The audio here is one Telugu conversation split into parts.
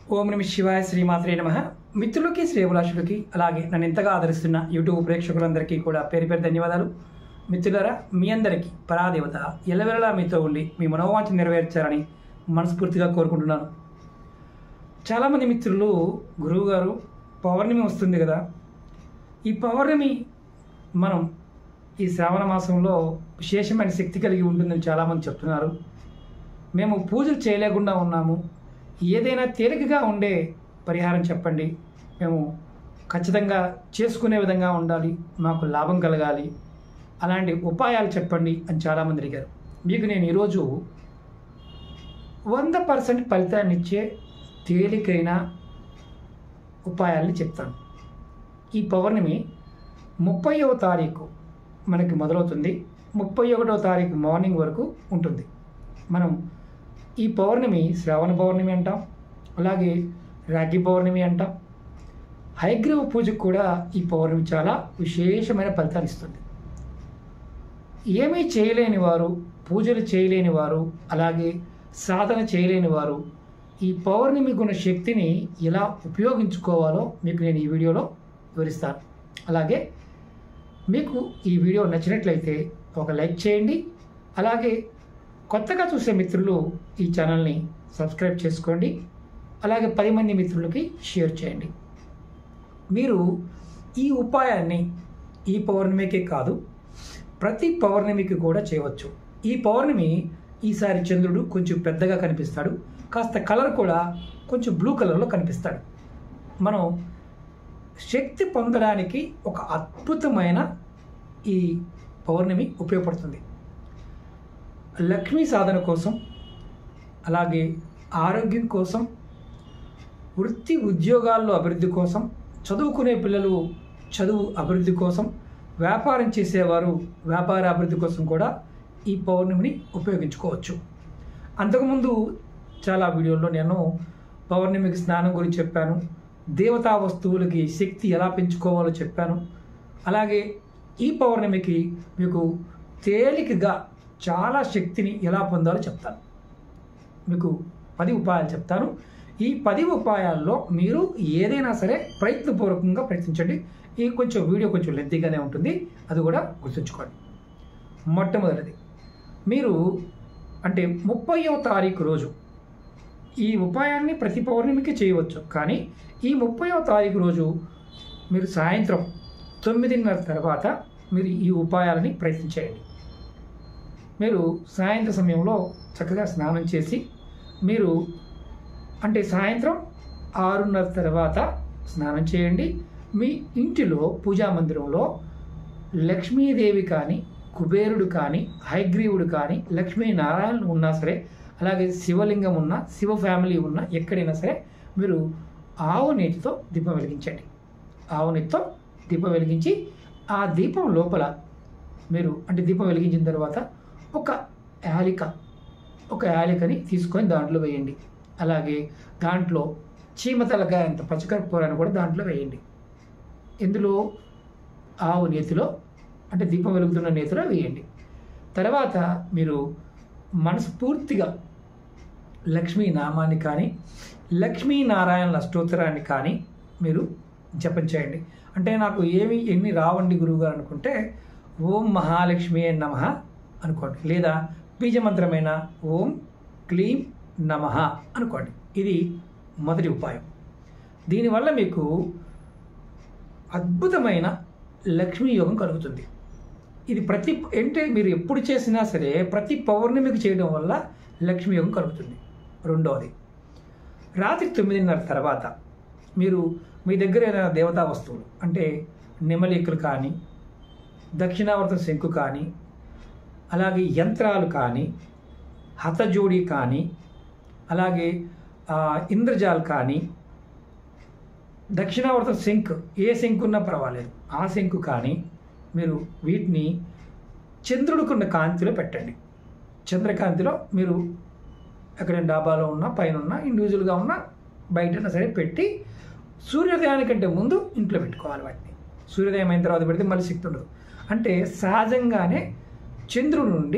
ఓం నమ శివాయ శ్రీమాత్రే నమ మిత్రులకి శ్రేభిలాషులకి అలాగే నన్ను ఎంతగా ఆదరిస్తున్న యూట్యూబ్ ప్రేక్షకులందరికీ కూడా పేరు పేరు ధన్యవాదాలు మిత్రులారా మీ అందరికీ పరాదేవత ఎల్లవెల్లలా మీతో ఉండి మీ మనోవాంఛ నెరవేర్చాలని మనస్ఫూర్తిగా కోరుకుంటున్నాను చాలామంది మిత్రులు గురువు గారు పౌర్ణమి వస్తుంది కదా ఈ పౌర్ణమి మనం ఈ శ్రావణ మాసంలో విశేషమైన శక్తి కలిగి ఉంటుందని చాలామంది చెప్తున్నారు మేము పూజలు చేయలేకుండా ఉన్నాము ఏదైనా తేలికగా ఉండే పరిహారం చెప్పండి మేము ఖచ్చితంగా చేసుకునే విధంగా ఉండాలి మాకు లాభం కలగాలి అలాంటి ఉపాయాలు చెప్పండి అని చాలామంది అడిగారు మీకు నేను ఈరోజు వంద పర్సెంట్ ఫలితాన్ని ఇచ్చే తేలికైన ఉపాయాల్ని చెప్తాను ఈ పౌర్ణమి ముప్పైవ తారీఖు మనకి మొదలవుతుంది ముప్పై ఒకటో తారీఖు మార్నింగ్ వరకు ఉంటుంది మనం ఈ పౌర్ణమి శ్రావణ పౌర్ణమి అంటాం అలాగే రాఖీ పౌర్ణమి అంటాం హైగ్రీవ పూజకు కూడా ఈ పౌర్ణమి చాలా విశేషమైన ఫలితాలు ఇస్తుంది ఏమీ చేయలేని వారు పూజలు చేయలేని వారు అలాగే సాధన చేయలేని వారు ఈ పౌర్ణమి గుణ శక్తిని ఎలా ఉపయోగించుకోవాలో మీకు నేను ఈ వీడియోలో వివరిస్తాను అలాగే మీకు ఈ వీడియో నచ్చినట్లయితే ఒక లైక్ చేయండి అలాగే కొత్తగా చూసే మిత్రులు ఈ ఛానల్ని సబ్స్క్రైబ్ చేసుకోండి అలాగే పది మంది మిత్రులకి షేర్ చేయండి మీరు ఈ ఉపాయాన్ని ఈ పౌర్ణమికే కాదు ప్రతి పౌర్ణమికి కూడా చేయవచ్చు ఈ పౌర్ణమి ఈసారి చంద్రుడు కొంచెం పెద్దగా కనిపిస్తాడు కాస్త కలర్ కూడా కొంచెం బ్లూ కలర్లో కనిపిస్తాడు మనం శక్తి పొందడానికి ఒక అద్భుతమైన ఈ పౌర్ణమి ఉపయోగపడుతుంది లక్ష్మీ సాధన కోసం అలాగే ఆరోగ్యం కోసం వృత్తి ఉద్యోగాల్లో అభివృద్ధి కోసం చదువుకునే పిల్లలు చదువు అభివృద్ధి కోసం వ్యాపారం చేసేవారు వ్యాపార అభివృద్ధి కోసం కూడా ఈ పౌర్ణమిని ఉపయోగించుకోవచ్చు అంతకుముందు చాలా వీడియోల్లో నేను పౌర్ణమికి స్నానం గురించి చెప్పాను దేవతా వస్తువులకి శక్తి ఎలా పెంచుకోవాలో చెప్పాను అలాగే ఈ పౌర్ణమికి మీకు తేలికగా చాలా శక్తిని ఎలా పొందాలో చెప్తాను మీకు పది ఉపాయాలు చెప్తాను ఈ పది ఉపాయాల్లో మీరు ఏదైనా సరే ప్రయత్నపూర్వకంగా ప్రయత్నించండి ఈ కొంచెం వీడియో కొంచెం లెంతీగానే ఉంటుంది అది కూడా గుర్తుంచుకోండి మొట్టమొదటిది మీరు అంటే ముప్పైవ తారీఖు రోజు ఈ ఉపాయాన్ని ప్రతి పౌర్ణమికి చేయవచ్చు కానీ ఈ ముప్పైవ తారీఖు రోజు మీరు సాయంత్రం తొమ్మిదిన్నర తర్వాత మీరు ఈ ఉపాయాలని ప్రయత్నించేయండి మీరు సాయంత్రం సమయంలో చక్కగా స్నానం చేసి మీరు అంటే సాయంత్రం ఆరున్నర తర్వాత స్నానం చేయండి మీ ఇంటిలో పూజా మందిరంలో లక్ష్మీదేవి కానీ కుబేరుడు కానీ హైగ్రీవుడు కానీ లక్ష్మీనారాయణుడు ఉన్నా సరే అలాగే శివలింగం ఉన్న శివ ఫ్యామిలీ ఉన్న ఎక్కడైనా సరే మీరు ఆవు నీటితో దీపం వెలిగించండి ఆవు నీటితో దీపం వెలిగించి ఆ దీపం లోపల మీరు అంటే దీపం వెలిగించిన తర్వాత ఒక యాలిక ఒక యాలికని తీసుకొని దాంట్లో వేయండి అలాగే దాంట్లో చీమ తలకాయ అంత పచ్చకర్పూరాన్ని కూడా దాంట్లో వేయండి ఇందులో ఆవు నేతిలో అంటే దీపం వెలుగుతున్న నేతిలో వేయండి తర్వాత మీరు మనస్ఫూర్తిగా లక్ష్మీ నామాన్ని కానీ లక్ష్మీనారాయణల స్తోత్రాన్ని కానీ మీరు జపం చేయండి అంటే నాకు ఏమి ఎన్ని రావండి గురువుగారు అనుకుంటే ఓం మహాలక్ష్మి నమ అనుకోండి లేదా బీజమంత్రమైన ఓం క్లీం నమ అనుకోండి ఇది మొదటి ఉపాయం దీనివల్ల మీకు అద్భుతమైన లక్ష్మీ యోగం కలుగుతుంది ఇది ప్రతి అంటే మీరు ఎప్పుడు చేసినా సరే ప్రతి పౌర్ణమికి చేయడం వల్ల లక్ష్మీ యోగం కలుగుతుంది రెండవది రాత్రి తొమ్మిదిన్నర తర్వాత మీరు మీ దగ్గర ఏదైనా దేవతా వస్తువులు అంటే నెమలికలు కానీ దక్షిణావర్త శంకు కానీ అలాగే యంత్రాలు కానీ హతజోడి కానీ అలాగే ఇంద్రజాల్ కానీ దక్షిణావర్త శంక్ ఏ శంకు ఉన్నా పర్వాలేదు ఆ శంకు కానీ మీరు వీటిని చంద్రుడికున్న కాంతిలో పెట్టండి చంద్రకాంతిలో మీరు ఎక్కడైనా డాబాలో ఉన్నా పైన ఉన్నా ఇండివిజువల్గా ఉన్నా బయటైనా సరే పెట్టి సూర్యోదయానికంటే ముందు ఇంట్లో పెట్టుకోవాలి వాటిని సూర్యోదయం అయిన తర్వాత పెడితే మళ్ళీ శక్తి ఉండదు అంటే సహజంగానే చంద్రుడి నుండి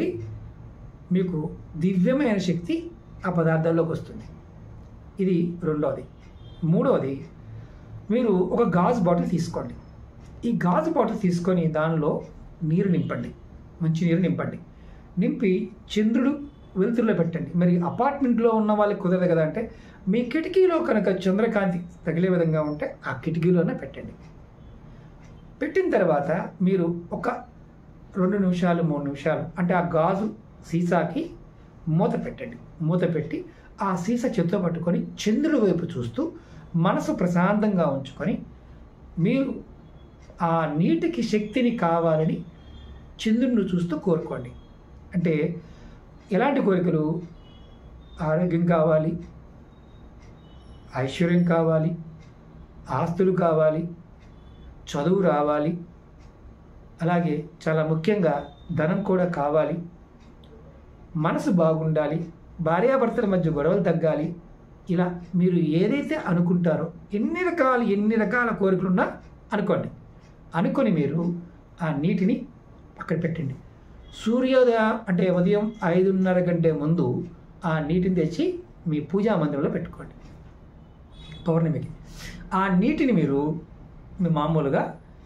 మీకు దివ్యమైన శక్తి ఆ పదార్థాల్లోకి వస్తుంది ఇది రెండవది మూడవది మీరు ఒక గాజు బాటిల్ తీసుకోండి ఈ గాజు బాటిల్ తీసుకొని దానిలో నీరు నింపండి మంచి నీరు నింపండి నింపి చంద్రుడు వెలుతురులో పెట్టండి మరి అపార్ట్మెంట్లో ఉన్న వాళ్ళకి కుదరదు కదా అంటే మీ కిటికీలో కనుక చంద్రకాంతి తగిలే విధంగా ఉంటే ఆ కిటికీలోనే పెట్టండి పెట్టిన తర్వాత మీరు ఒక రెండు నిమిషాలు మూడు నిమిషాలు అంటే ఆ గాజు సీసాకి మూత పెట్టండి మూత పెట్టి ఆ సీసా చేతితో పట్టుకొని చంద్రుడి వైపు చూస్తూ మనసు ప్రశాంతంగా ఉంచుకొని మీరు ఆ నీటికి శక్తిని కావాలని చంద్రుడిని చూస్తూ కోరుకోండి అంటే ఎలాంటి కోరికలు ఆరోగ్యం కావాలి ఐశ్వర్యం కావాలి ఆస్తులు కావాలి చదువు రావాలి అలాగే చాలా ముఖ్యంగా ధనం కూడా కావాలి మనసు బాగుండాలి భార్యాభర్తల మధ్య గొడవలు తగ్గాలి ఇలా మీరు ఏదైతే అనుకుంటారో ఎన్ని రకాల ఎన్ని రకాల కోరికలున్నా అనుకోండి అనుకొని మీరు ఆ నీటిని పక్కన పెట్టండి సూర్యోదయ అంటే ఉదయం ఐదున్నర గంటే ముందు ఆ నీటిని తెచ్చి మీ పూజా మందిరంలో పెట్టుకోండి పౌర్ణమికి ఆ నీటిని మీరు మీ మామూలుగా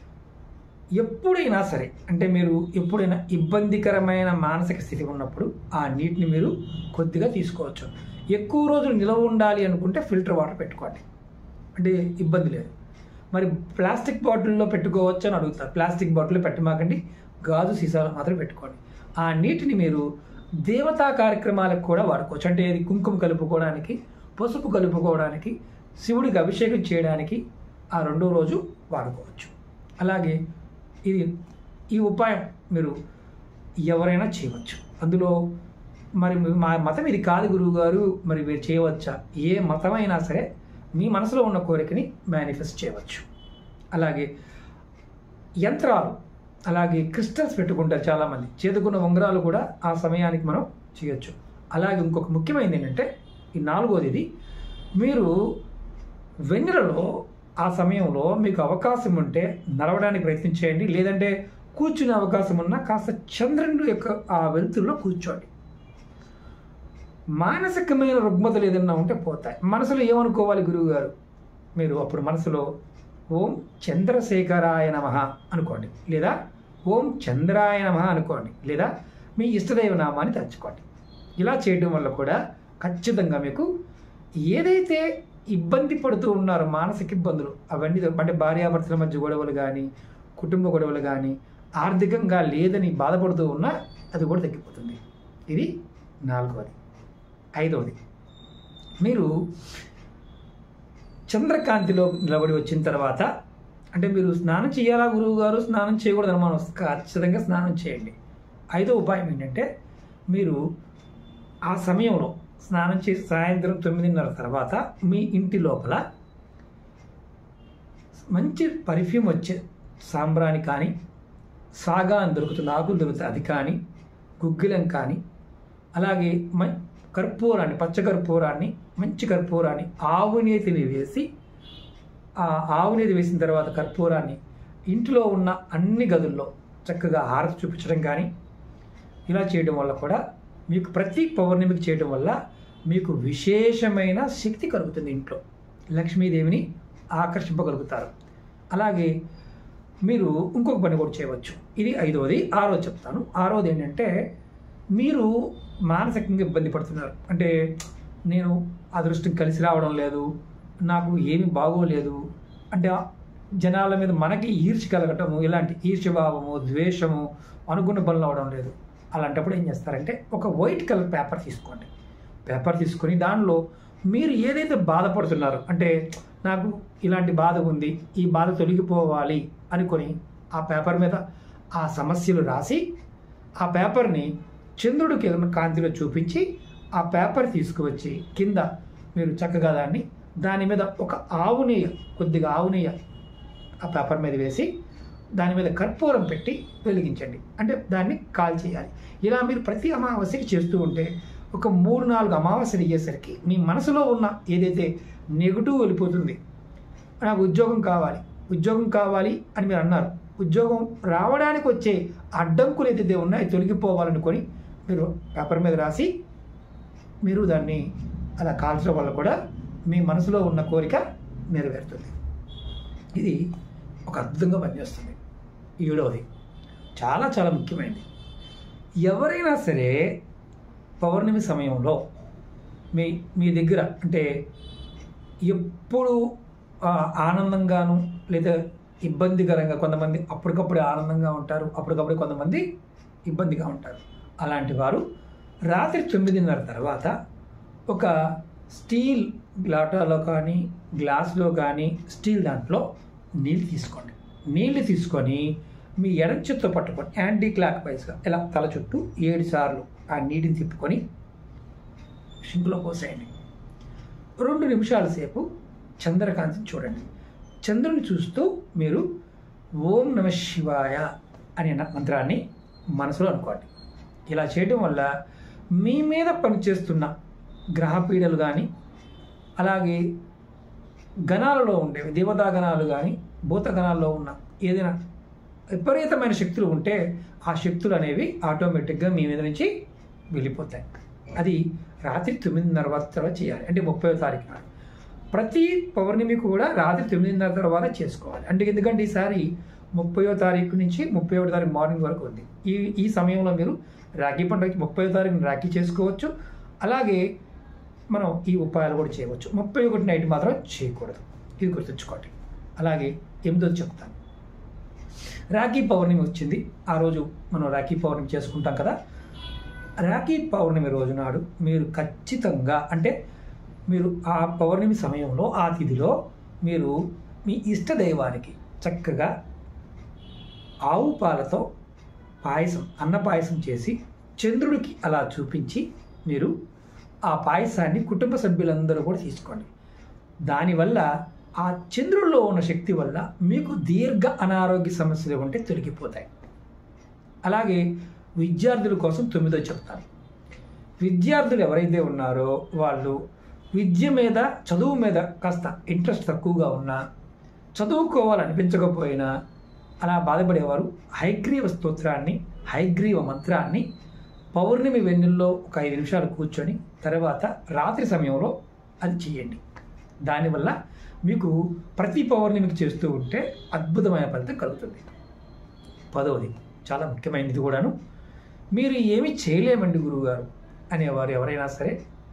ఎప్పుడైనా సరే అంటే మీరు ఎప్పుడైనా ఇబ్బందికరమైన మానసిక స్థితి ఉన్నప్పుడు ఆ నీటిని మీరు కొద్దిగా తీసుకోవచ్చు ఎక్కువ రోజులు నిలవ ఉండాలి అనుకుంటే ఫిల్టర్ వాటర్ పెట్టుకోండి అంటే ఇబ్బంది లేదు మరి ప్లాస్టిక్ బాటిల్లో పెట్టుకోవచ్చు అని అడుగుతారు ప్లాస్టిక్ బాటిల్లో పెట్టమాకండి గాజు సీసాలు మాత్రం పెట్టుకోండి ఆ నీటిని మీరు దేవతా కార్యక్రమాలకు కూడా వాడుకోవచ్చు అంటే ఇది కుంకుమ కలుపుకోవడానికి పసుపు కలుపుకోవడానికి శివుడికి అభిషేకం చేయడానికి ఆ రెండో రోజు వాడుకోవచ్చు అలాగే ఇది ఈ ఉపాయం మీరు ఎవరైనా చేయవచ్చు అందులో మరి మా మతం ఇది కాదు గురువు గారు మరి మీరు చేయవచ్చా ఏ మతమైనా సరే మీ మనసులో ఉన్న కోరికని మేనిఫెస్ట్ చేయవచ్చు అలాగే యంత్రాలు అలాగే క్రిస్టల్స్ పెట్టుకుంటారు చాలామంది చేతుకున్న ఉంగరాలు కూడా ఆ సమయానికి మనం చేయొచ్చు అలాగే ఇంకొక ముఖ్యమైనది ఏంటంటే ఈ నాలుగోది ఇది మీరు వెన్నెలలో ఆ సమయంలో మీకు అవకాశం ఉంటే నడవడానికి ప్రయత్నం చేయండి లేదంటే కూర్చునే అవకాశం ఉన్నా కాస్త చంద్రుని యొక్క ఆ వెలుతురులో కూర్చోండి మానసికమైన రుగ్మతలు ఏదన్నా ఉంటే పోతాయి మనసులో ఏమనుకోవాలి గురువు గారు మీరు అప్పుడు మనసులో ఓం చంద్రశేఖరాయ నమ అనుకోండి లేదా ఓం చంద్రాయ నమ అనుకోండి లేదా మీ ఇష్టదైవ నామాన్ని తలుచుకోండి ఇలా చేయడం వల్ల కూడా ఖచ్చితంగా మీకు ఏదైతే ఇబ్బంది పడుతూ ఉన్నారో మానసిక ఇబ్బందులు అవన్నీ అంటే భార్యాభర్తల మధ్య గొడవలు కానీ కుటుంబ గొడవలు కానీ ఆర్థికంగా లేదని బాధపడుతూ ఉన్నా అది కూడా తగ్గిపోతుంది ఇది నాలుగవది ఐదవది మీరు చంద్రకాంతిలో నిలబడి వచ్చిన తర్వాత అంటే మీరు స్నానం చేయాలా గురువు గారు స్నానం చేయకూడదు అనుమానం ఖచ్చితంగా స్నానం చేయండి ఐదో ఉపాయం ఏంటంటే మీరు ఆ సమయంలో స్నానం చేసి సాయంత్రం తొమ్మిదిన్నర తర్వాత మీ ఇంటి లోపల మంచి పర్ఫ్యూమ్ వచ్చే సాంబ్రాణి కానీ సాగా అని దొరుకుతుంది ఆకులు దొరుకుతాయి అది కానీ గుగ్గిలం కానీ అలాగే మ కర్పూరాన్ని పచ్చ కర్పూరాన్ని మంచి కర్పూరాన్ని ఆవు నేతిని వేసి ఆ ఆవు నేతి వేసిన తర్వాత కర్పూరాన్ని ఇంట్లో ఉన్న అన్ని గదుల్లో చక్కగా హారతి చూపించడం కానీ ఇలా చేయడం వల్ల కూడా మీకు ప్రతి పౌర్ణమికి చేయడం వల్ల మీకు విశేషమైన శక్తి కలుగుతుంది ఇంట్లో లక్ష్మీదేవిని ఆకర్షింపగలుగుతారు అలాగే మీరు ఇంకొక పని కూడా చేయవచ్చు ఇది ఐదవది ఆరోది చెప్తాను ఆరోది ఏంటంటే మీరు మానసికంగా ఇబ్బంది పడుతున్నారు అంటే నేను అదృష్టం కలిసి రావడం లేదు నాకు ఏమి బాగోలేదు అంటే జనాల మీద మనకి ఈర్ష్య కలగటము ఇలాంటి ఈర్ష్యభావము ద్వేషము అనుకున్న పనులు అవడం లేదు అలాంటప్పుడు ఏం చేస్తారంటే ఒక వైట్ కలర్ పేపర్ తీసుకోండి పేపర్ తీసుకొని దానిలో మీరు ఏదైతే బాధపడుతున్నారో అంటే నాకు ఇలాంటి బాధ ఉంది ఈ బాధ తొలగిపోవాలి అనుకొని ఆ పేపర్ మీద ఆ సమస్యలు రాసి ఆ పేపర్ని చంద్రుడికి ఏదైనా కాంతిలో చూపించి ఆ పేపర్ తీసుకువచ్చి కింద మీరు చక్కగా దాన్ని దాని మీద ఒక ఆవు నెయ్యి కొద్దిగా ఆవు నెయ్యి ఆ పేపర్ మీద వేసి దాని మీద కర్పూరం పెట్టి వెలిగించండి అంటే దాన్ని కాల్ చేయాలి ఇలా మీరు ప్రతి అమావాస్యకి చేస్తూ ఉంటే ఒక మూడు నాలుగు అమావాస్యలు అయ్యేసరికి మీ మనసులో ఉన్న ఏదైతే నెగిటివ్ వెళ్ళిపోతుంది నాకు ఉద్యోగం కావాలి ఉద్యోగం కావాలి అని మీరు అన్నారు ఉద్యోగం రావడానికి వచ్చే అడ్డంకులు ఏదైతే ఉన్నాయో తొలగిపోవాలనుకొని మీరు పేపర్ మీద రాసి మీరు దాన్ని అలా కాల్చడం వల్ల కూడా మీ మనసులో ఉన్న కోరిక నెరవేరుతుంది ఇది ఒక అద్భుతంగా పనిచేస్తుంది ఏడవది చాలా చాలా ముఖ్యమైనది ఎవరైనా సరే పౌర్ణమి సమయంలో మీ మీ దగ్గర అంటే ఎప్పుడు ఆ, ఆనందంగాను లేదా ఇబ్బందికరంగా కొంతమంది అప్పటికప్పుడు ఆనందంగా ఉంటారు అప్పటికప్పుడు కొంతమంది ఇబ్బందిగా ఉంటారు అలాంటి వారు రాత్రి తొమ్మిదిన్నర తర్వాత ఒక స్టీల్ గ్లాటాలో కానీ గ్లాస్లో కానీ స్టీల్ దాంట్లో నీళ్ళు తీసుకోండి నీళ్ళు తీసుకొని మీ ఎడం చేత్తో పట్టుకొని యాంటీ క్లాక్ వైజ్గా ఇలా తల చుట్టూ ఏడు సార్లు ఆ నీటిని తిప్పుకొని షింక్లో పోసేయండి రెండు నిమిషాల సేపు చంద్రకాంతిని చూడండి చంద్రుని చూస్తూ మీరు ఓం నమ శివాయ అనే న- మంత్రాన్ని మనసులో అనుకోండి ఇలా చేయడం వల్ల మీ మీద పనిచేస్తున్న గ్రహపీడలు కానీ అలాగే గణాలలో ఉండేవి దేవతా గణాలు కానీ భూత గణాల్లో ఉన్న ఏదైనా విపరీతమైన శక్తులు ఉంటే ఆ శక్తులు అనేవి ఆటోమేటిక్గా మీ మీద నుంచి వెళ్ళిపోతాయి అది రాత్రి తొమ్మిదిన్నర తర్వాత చేయాలి అంటే ముప్పై తారీఖు నాడు ప్రతి పౌర్ణమి కూడా రాత్రి తొమ్మిదిన్నర తర్వాత చేసుకోవాలి అంటే ఎందుకంటే ఈసారి ముప్పయో తారీఖు నుంచి ముప్పై ఒకటి తారీఖు మార్నింగ్ వరకు ఉంది ఈ ఈ సమయంలో మీరు రాఖీ పండుగకి ముప్పై తారీఖున రాఖీ చేసుకోవచ్చు అలాగే మనం ఈ ఉపాయాలు కూడా చేయవచ్చు ముప్పై ఒకటి నైట్ మాత్రం చేయకూడదు ఇది గుర్తుంచుకోండి అలాగే ఎనిమిదో చెప్తాను రాఖీ పౌర్ణమి వచ్చింది ఆ రోజు మనం రాఖీ పౌర్ణమి చేసుకుంటాం కదా రాఖీ పౌర్ణమి రోజు నాడు మీరు ఖచ్చితంగా అంటే మీరు ఆ పౌర్ణమి సమయంలో ఆ తిథిలో మీరు మీ ఇష్ట దైవానికి చక్కగా ఆవు పాలతో పాయసం అన్న పాయసం చేసి చంద్రుడికి అలా చూపించి మీరు ఆ పాయసాన్ని కుటుంబ సభ్యులందరూ కూడా తీసుకోండి దానివల్ల ఆ చంద్రుల్లో ఉన్న శక్తి వల్ల మీకు దీర్ఘ అనారోగ్య సమస్యలు ఉంటే తొలగిపోతాయి అలాగే విద్యార్థుల కోసం తొమ్మిదో చెప్తాను విద్యార్థులు ఎవరైతే ఉన్నారో వాళ్ళు విద్య మీద చదువు మీద కాస్త ఇంట్రెస్ట్ తక్కువగా ఉన్నా చదువుకోవాలనిపించకపోయినా అలా బాధపడేవారు హైగ్రీవ స్తోత్రాన్ని హైగ్రీవ మంత్రాన్ని పౌర్ణమి వెన్నెల్లో ఒక ఐదు నిమిషాలు కూర్చొని తర్వాత రాత్రి సమయంలో అది చేయండి దానివల్ల మీకు ప్రతి పౌర్ణమికి చేస్తూ ఉంటే అద్భుతమైన ఫలితం కలుగుతుంది పదవది చాలా ముఖ్యమైనది కూడాను మీరు ఏమీ చేయలేమండి గురువుగారు అనేవారు ఎవరైనా సరే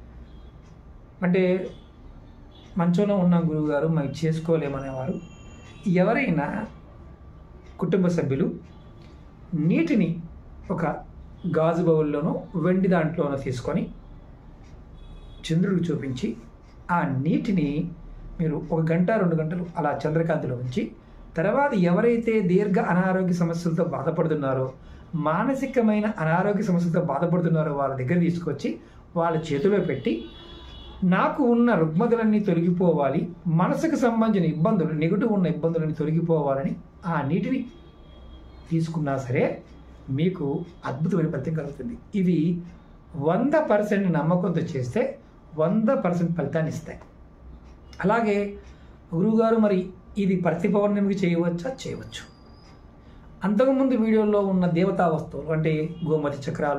అంటే మంచంలో ఉన్నాం గురువుగారు మేము చేసుకోలేమనేవారు ఎవరైనా కుటుంబ సభ్యులు నీటిని ఒక గాజు బౌల్లోనో వెండి దాంట్లోనో తీసుకొని చంద్రుడికి చూపించి ఆ నీటిని మీరు ఒక గంట రెండు గంటలు అలా చంద్రకాంతిలో ఉంచి తర్వాత ఎవరైతే దీర్ఘ అనారోగ్య సమస్యలతో బాధపడుతున్నారో మానసికమైన అనారోగ్య సమస్యలతో బాధపడుతున్నారో వాళ్ళ దగ్గర తీసుకొచ్చి వాళ్ళ చేతిలో పెట్టి నాకు ఉన్న రుగ్మతలన్నీ తొలగిపోవాలి మనసుకు సంబంధించిన ఇబ్బందులు నెగిటివ్ ఉన్న ఇబ్బందులన్నీ తొలగిపోవాలని ఆ నీటిని తీసుకున్నా సరే మీకు అద్భుతమైన ఫలితం కలుగుతుంది ఇవి వంద పర్సెంట్ నమ్మకంతో చేస్తే వంద పర్సెంట్ ఫలితాన్ని ఇస్తాయి అలాగే గురువుగారు మరి ఇది ప్రతి పౌర్ణమికి చేయవచ్చా చేయవచ్చు అంతకుముందు వీడియోలో ఉన్న దేవతా వస్తువులు అంటే గోమతి చక్రాలు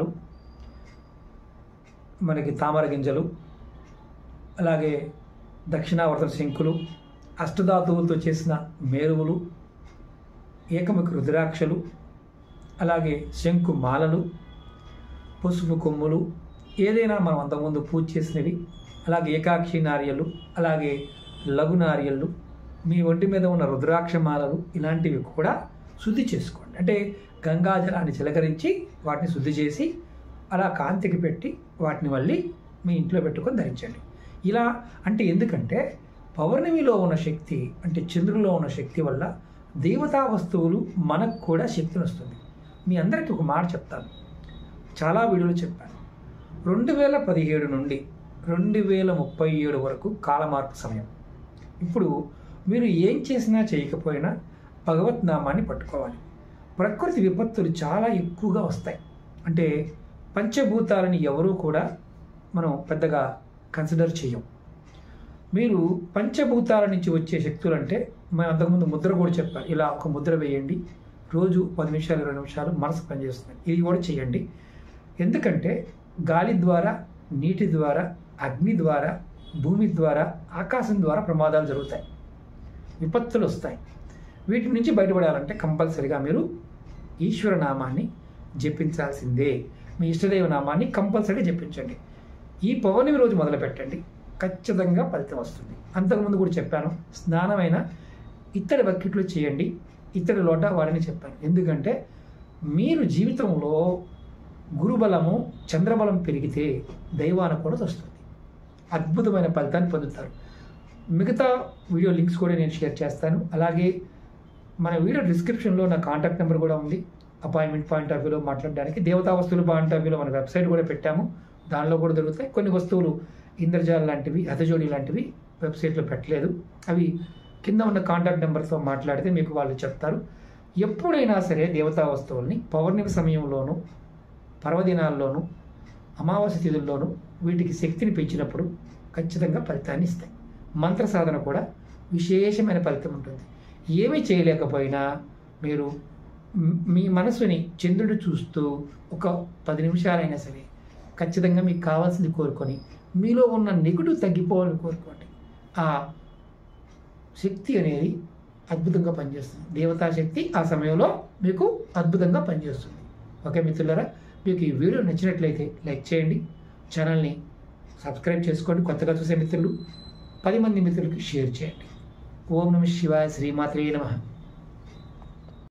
మనకి తామర గింజలు అలాగే దక్షిణావర్తన శంకులు అష్టధాతువులతో చేసిన మేరువులు ఏకముఖ రుద్రాక్షలు అలాగే శంకు మాలలు పసుపు కొమ్ములు ఏదైనా మనం అంతకుముందు పూజ చేసినవి అలాగే ఏకాక్షి నార్యలు అలాగే లఘు నార్యలు మీ ఒంటి మీద ఉన్న రుద్రాక్ష మాలలు ఇలాంటివి కూడా శుద్ధి చేసుకోండి అంటే గంగాజలాన్ని చిలకరించి వాటిని శుద్ధి చేసి అలా కాంతికి పెట్టి వాటిని మళ్ళీ మీ ఇంట్లో పెట్టుకొని ధరించండి ఇలా అంటే ఎందుకంటే పౌర్ణమిలో ఉన్న శక్తి అంటే చంద్రులో ఉన్న శక్తి వల్ల దేవతా వస్తువులు మనకు కూడా శక్తిని వస్తుంది మీ అందరికీ ఒక మాట చెప్తాను చాలా వీడియోలు చెప్పాను రెండు వేల పదిహేడు నుండి రెండు వేల ముప్పై ఏడు వరకు కాలమార్పు సమయం ఇప్పుడు మీరు ఏం చేసినా చేయకపోయినా భగవత్ నామాన్ని పట్టుకోవాలి ప్రకృతి విపత్తులు చాలా ఎక్కువగా వస్తాయి అంటే పంచభూతాలని ఎవరూ కూడా మనం పెద్దగా కన్సిడర్ చేయం మీరు పంచభూతాల నుంచి వచ్చే శక్తులు అంటే మేము అంతకుముందు ముద్ర కూడా చెప్పాను ఇలా ఒక ముద్ర వేయండి రోజు పది నిమిషాలు ఇరవై నిమిషాలు మనసు పనిచేస్తుంది ఇది కూడా చేయండి ఎందుకంటే గాలి ద్వారా నీటి ద్వారా అగ్ని ద్వారా భూమి ద్వారా ఆకాశం ద్వారా ప్రమాదాలు జరుగుతాయి విపత్తులు వస్తాయి వీటి నుంచి బయటపడాలంటే కంపల్సరిగా మీరు ఈశ్వర నామాన్ని జపించాల్సిందే మీ ఇష్టదైవ నామాన్ని కంపల్సరీ జపించండి ఈ పౌర్ణమి రోజు మొదలు పెట్టండి ఖచ్చితంగా ఫలితం వస్తుంది అంతకుముందు కూడా చెప్పాను స్నానమైన ఇత్తడి బకెట్లు చేయండి ఇత్తడి లోట వాడని చెప్పాను ఎందుకంటే మీరు జీవితంలో గురుబలము చంద్రబలం పెరిగితే దైవానుకూలత వస్తుంది అద్భుతమైన ఫలితాన్ని పొందుతారు మిగతా వీడియో లింక్స్ కూడా నేను షేర్ చేస్తాను అలాగే మన వీడియో డిస్క్రిప్షన్లో నా కాంటాక్ట్ నెంబర్ కూడా ఉంది అపాయింట్మెంట్ పాయింట్ ఆఫ్ వ్యూలో మాట్లాడడానికి దేవతా వస్తువులు పాయింట్ ఆఫ్ వ్యూలో మన వెబ్సైట్ కూడా పెట్టాము దానిలో కూడా దొరుకుతాయి కొన్ని వస్తువులు ఇంద్రజాల్ లాంటివి హతజోడి లాంటివి వెబ్సైట్లో పెట్టలేదు అవి కింద ఉన్న కాంటాక్ట్ నెంబర్తో మాట్లాడితే మీకు వాళ్ళు చెప్తారు ఎప్పుడైనా సరే దేవతా వస్తువుల్ని పౌర్ణమి సమయంలోనూ పర్వదినాల్లోనూ అమావాస్య తిథుల్లోనూ వీటికి శక్తిని పెంచినప్పుడు ఖచ్చితంగా ఫలితాన్ని ఇస్తాయి మంత్ర సాధన కూడా విశేషమైన ఫలితం ఉంటుంది ఏమీ చేయలేకపోయినా మీరు మ్- మీ మనసుని చంద్రుడు చూస్తూ ఒక పది నిమిషాలైనా సరే ఖచ్చితంగా మీకు కావాల్సింది కోరుకొని మీలో ఉన్న నెగుడు తగ్గిపోవాలని కోరుకోండి ఆ శక్తి అనేది అద్భుతంగా పనిచేస్తుంది దేవతా శక్తి ఆ సమయంలో మీకు అద్భుతంగా పనిచేస్తుంది ఓకే మిత్రులారా మీకు ఈ వీడియో నచ్చినట్లయితే లైక్ చేయండి ఛానల్ని సబ్స్క్రైబ్ చేసుకోండి కొత్తగా చూసే మిత్రులు పది మంది మిత్రులకి షేర్ చేయండి ఓం నమ శివాయ శ్రీమాత్రే నమః